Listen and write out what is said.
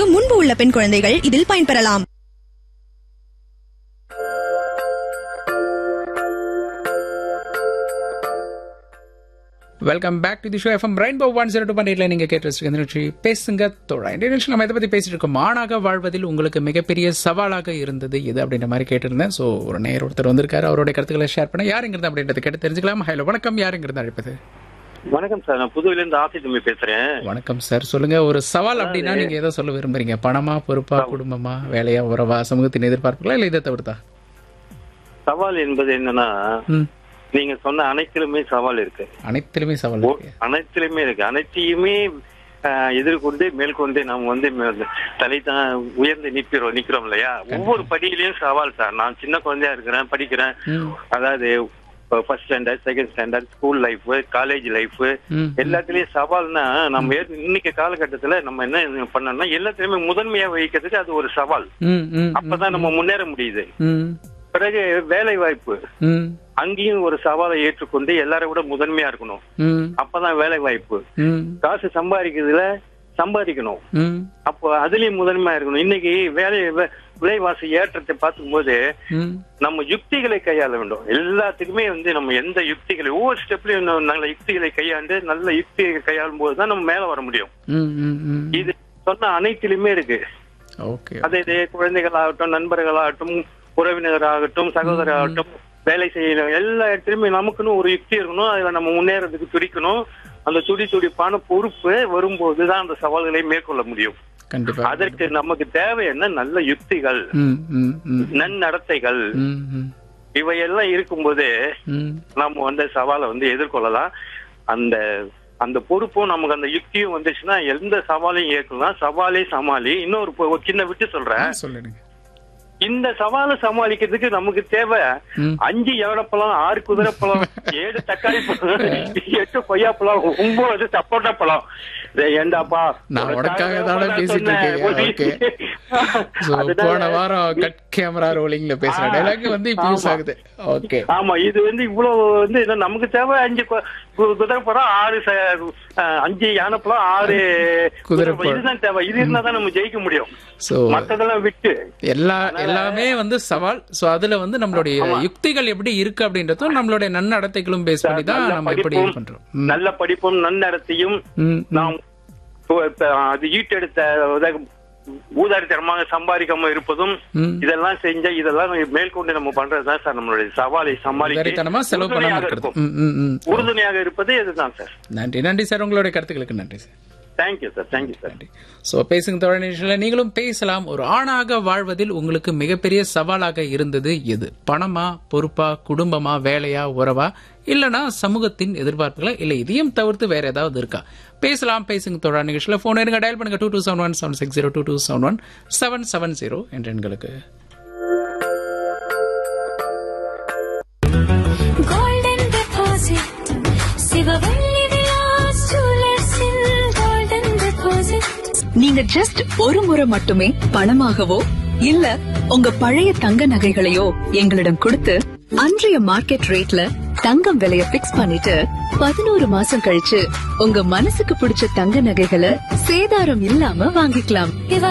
வயதுக்கு முன்பு உள்ள பெண் குழந்தைகள் இதில் பயன்பெறலாம் welcome back to the show FM rainbow one zero two point நீங்க கேட்டு இந்த நிகழ்ச்சி பேசுங்க தோழா இந்த நிகழ்ச்சி நம்ம இதை பத்தி பேசிட்டு இருக்கோம் மாணாக வாழ்வதில் உங்களுக்கு மிகப்பெரிய சவாலாக இருந்தது இது அப்படின்ற மாதிரி கேட்டிருந்தேன் ஸோ ஒரு நேர் ஒருத்தர் வந்திருக்காரு அவருடைய கருத்துக்களை ஷேர் பண்ண யாருங்கிறது அப்படின்றத கேட்டு தெரிஞ்சுக்கலாம் ஹலோ வணக்கம் யாருங்கிறது அழைப்பது வணக்கம் சார் நான் புதுவையில இருந்து ஆசி தம்பி பேசுறேன் வணக்கம் சார் சொல்லுங்க ஒரு சவால் அப்படின்னா நீங்க எதை சொல்ல விரும்புறீங்க பணமா பொறுப்பா குடும்பமா வேலையா உறவா சமூகத்தின் எதிர்பார்ப்புகளா இல்ல இதை தவிர்த்தா சவால் என்பது என்னன்னா ம் நீங்க சொன்ன அனைத்திலுமே சவால் இருக்கு அனைத்திலுமே சவால் ஓ- இருக்கு அனைத்திலுமே இருக்கு அனைத்தையுமே ஆஹ், எதிர்கொண்டு மேற்கொண்டு நம்ம வந்து மே- தலை தான் உயர்ந்து நிக்கிறோம் நிக்கிறோம் இல்லையா ஒவ்வொரு படியிலயும் சவால் சார் நான் சின்ன குழந்தையா இருக்கிறேன் படிக்கிறேன் ம் அதாவது first standard second standard school life college life ம் எல்லாத்துலயும் சவால்னா நம்ம ஏற்க- இன்னைக்கு காலகட்டத்துல நம்ம என்ன பண்ணோம்னா எல்லாத்துலயுமே முதன்மையா வைக்கிறதுக்கு அது ஒரு சவால் ம் ம் அப்பதான் நம்ம முன்னேற முடியுது ம் பிறகு வேலை வாய்ப்பு ம் அங்கேயும் ஒரு சவாலை ஏற்றுக்கொண்டு எல்லாரை விட முதன்மையா இருக்கணும் ம் அப்பதான் வேலை வாய்ப்பு ம் காசு சம்பாதிக்கிறதுல சம்பாதிக்கணும் ம் அப்போ அதுலயும் முதன்மையா இருக்கணும் இன்னைக்கு வேலை வே- விலைவாசி ஏற்றத்தை பார்க்கும்போது ம் நம்ம யுக்திகளை கையாள வேண்டும் எல்லாத்துக்குமே வந்து நம்ம எந்த யுக்திகளை ஒவ்வொரு ஸ்டெப்லயும் நம்ம நல்ல யுக்திகளை கையாண்டு நல்ல யுக்திகளை கையாளும் போது தான் நம்ம மேல வர முடியும் ம் ம் ம் இது சொன்ன அனைத்திலுமே இருக்கு ஓகே அதே இது குழந்தைகளாகட்டும் நண்பர்களாகட்டும் உறவினராகட்டும் சகோதரராகட்டும் வேலை செய்யணும் எல்லா இடத்துலயுமே நமக்குன்னு ஒரு யுக்தி இருக்கணும் அதுல நம்ம முன்னேறதுக்கு துடிக்கணும் அந்த துடி துடிப்பான பொறுப்பு வரும்போது தான் அந்த சவால்களை மேற்கொள்ள முடியும் கண்டிப்பா அதற்கு நமக்கு தேவை என்ன நல்ல யுக்திகள் ம் ம் ம் நன்னடத்தைகள் ம் ம் இவையெல்லாம் இருக்கும்போது ம் நம்ம வந்து சவாலை வந்து எதிர்கொள்ளலாம் அந்த அந்த பொறுப்பும் நமக்கு அந்த யுக்தியும் வந்துச்சுன்னா எந்த சவாலையும் ஏற்கலாம் சவாலே சமாளி இன்னொரு பொ- ஒரு சின்ன விட்டு சொல்றேன் சொல்லிடுங்க இந்த சவாலை சமாளிக்கிறதுக்கு நமக்கு தேவை ம். அஞ்சு எவடப்பழம் ஆறு குதிரைப்பழம் ஏழு தக்காளி பழம் எட்டு கொய்யாப்பழம் ஒன்பது சப்போட்டா பழம் டேய், ஏண்டாப்பா நான் உனக்காக உனக்காக தானே நான் பேசிட்டு சொன்னேன். இருக்கேன். ஒரு- So, அதனால- போன வாரம் கட் கேமரா ரோலிங்ல பேசுற ஆ. டைலாக் வந்து இப்ப யூஸ் ஆமா. ஆகுது ஓகே ஆமா இது வந்து இவ்வளவு வந்து என்ன, நமக்கு தேவை அஞ்சு கு- கு- குதிரைப்பழம் ஆறு ச- அஹ், அஞ்சு யானைப்பழம் ஆறு குதிரைப்பழம். இதுதான் தேவை இது இருந்தா தான் நம்ம ஜெயிக்க முடியும் சோ மத்ததெல்லாம் விட்டு எல்லா எல்லாமே வந்து சவால் சோ அதுல வந்து நம்மளுடைய யுக்திகள் எப்படி இருக்கு அப்படின்றதும் நம்மளுடைய நன்னடத்தைகளும் பேஸ் பண்ணி தான் நல்ல நம்ம இப்படி இது படிப்பும், பண்றோம் ம், நல்ல படிப்பும் நன்னடத்தையும் ம், ம். நாம் இப்ப- இப்ப அது ஈட்டெடுத்த உத- ஊதாரித்தனமாக சம்பாதிக்காம இருப்பதும் ம். இதெல்லாம் செஞ்ச இதெல்லாம் மேற்கொண்டு நம்ம பண்றதுதான் சார் நம்மளுடைய சவாலை உதாரித்தனமா சமாளிக்க செலவு பண்ணாம உறுதுணையாக இருக்கிறது இருக்கும். ம், ம், ம். உறுதுணையாக இருப்பது இதுதான் சார் நன்றி நன்றி சார் உங்களுடைய கருத்துக்களுக்கு நன்றி sir thank you sir thank you sir நன்றி சோ பேசுங்க தோழர் நிகழ்ச்சியில நீங்களும் பேசலாம் ஒரு ஆணாக வாழ்வதில் உங்களுக்கு மிகப்பெரிய சவாலாக இருந்தது எது பணமா பொறுப்பா குடும்பமா வேலையா உறவா இல்லனா சமூகத்தின் எதிர்பார்ப்புகளா இல்ல இதையும் தவிர்த்து வேற ஏதாவது இருக்கா பேசலாம் பேசுங்க தோழர் நிகழ்ச்சியில போன் இருங்க டயல் பண்ணுங்க two two seven one seven six zero two two seven one seven seven zero என்ற எண்களுக்கு Golden deposit. சிவவள்ளி விலாஸ் ஜுவல்லர்ஸின் golden deposit. நீங்க ஜஸ்ட் ஒரு முறை மட்டுமே பணமாகவோ இல்ல உங்க பழைய தங்க நகைகளையோ எங்களிடம் கொடுத்து அன்றைய மார்க்கெட் ரேட்ல தங்கம் விலைய பிக்ஸ் பண்ணிட்டு பதினோரு மாசம் கழிச்சு உங்க மனசுக்கு பிடிச்ச தங்க நகைகளை சேதாரம் இல்லாம வாங்கிக்கலாம் இவ